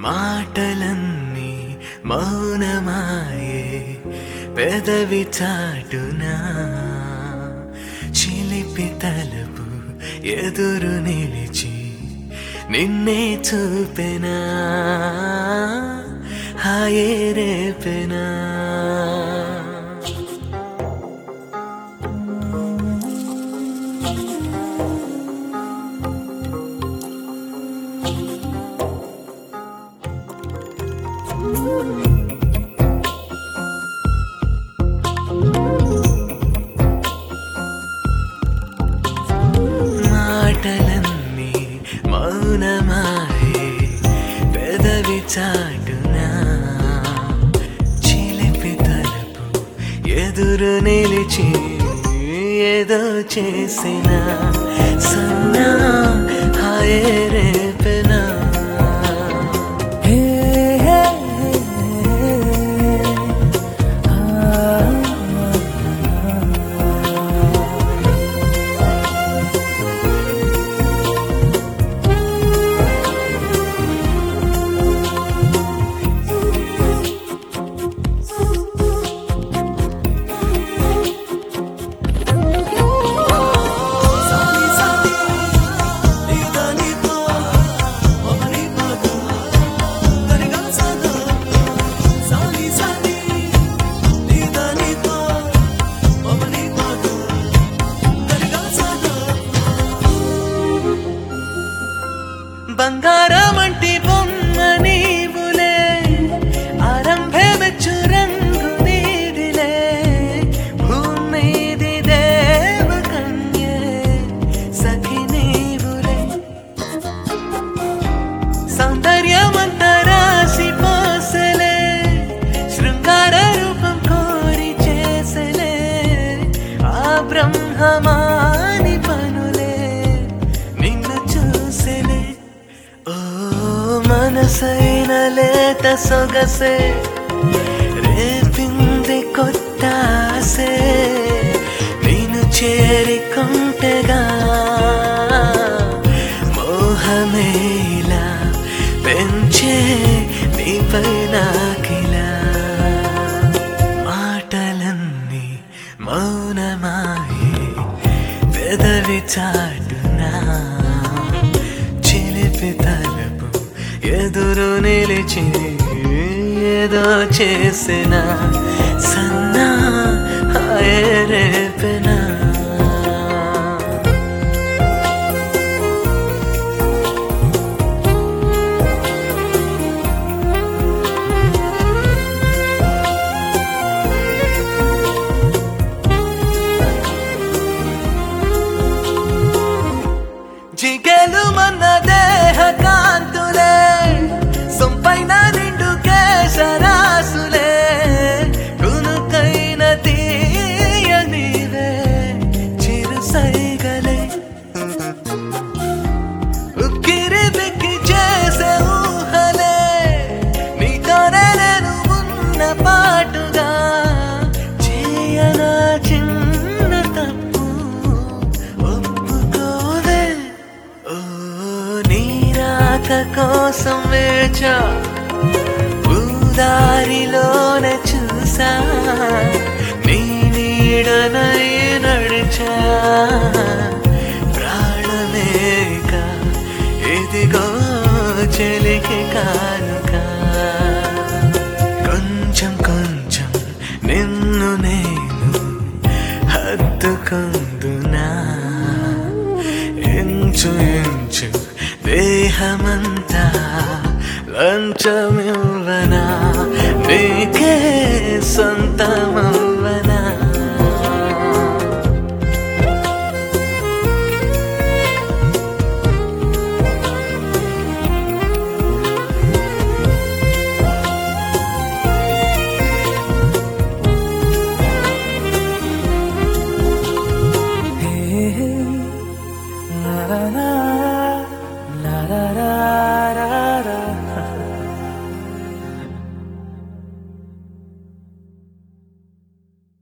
మాటలన్నీ మౌనమాయే పెదవి చాటునా చిలిపి తలపు ఎదురు నిలిచి నిన్నే చూపెనా హాయే రేపెనా మాటలన్నీ మౌనమాయే పెదవి చాటునా చిలిపి తలపు ఎదురు నిలిచి ఏదో చేసిన సన్నా హాయే రేపెనా హే హే బంగారమంటి బొమ్మ నీవులే ఆరంభే మెచ్చు రంగు నీదిలే భూమిది దేవ కన్యే సఖి నీవులే సౌందర్యమంత రాసి పోసలే శృంగార రూపం కోరి చేసలే ఆ బ్రహ్మమాని పనులే నిన్ను చూసలే ఓ మనసైన లేత సొగసే రేపింది కొత్త ఆసే నేను చేరికొంటగా మోహమేలా పెంచే నీపై నాకిలా మాటలన్నీ మౌనమాయే పెదవి చాటునా చిలిపి తలపు ఎదురు నిలిచి ఏదో చేసిన సన్నా హాయే రేపెనా జిగేలు మన దేహ కాంతులే సొంపైన నిండు కేశరాసులే కునుకైన తీయ నీవే చిరు సైగలే ఉక్కిరి బిక్కి చేసే ఊహలే నీతోనే నేను ఉన్న పాటుగా చేయనా చిన్న తప్పు ఒప్పుకోవే ఓ నీరాక కోసం వేచా భూదారిలోనే చూసా నీ నీడనై నడిచా ప్రాణమేక ఇదిగో చెలికి కానుక కొంచెం కొంచెం నిన్ను నేను హత్తుకొందునా ఇంచు ఇంచు దేహమంతా లంచమివ్వనా నీకే సొంతమవ్వనా Na na na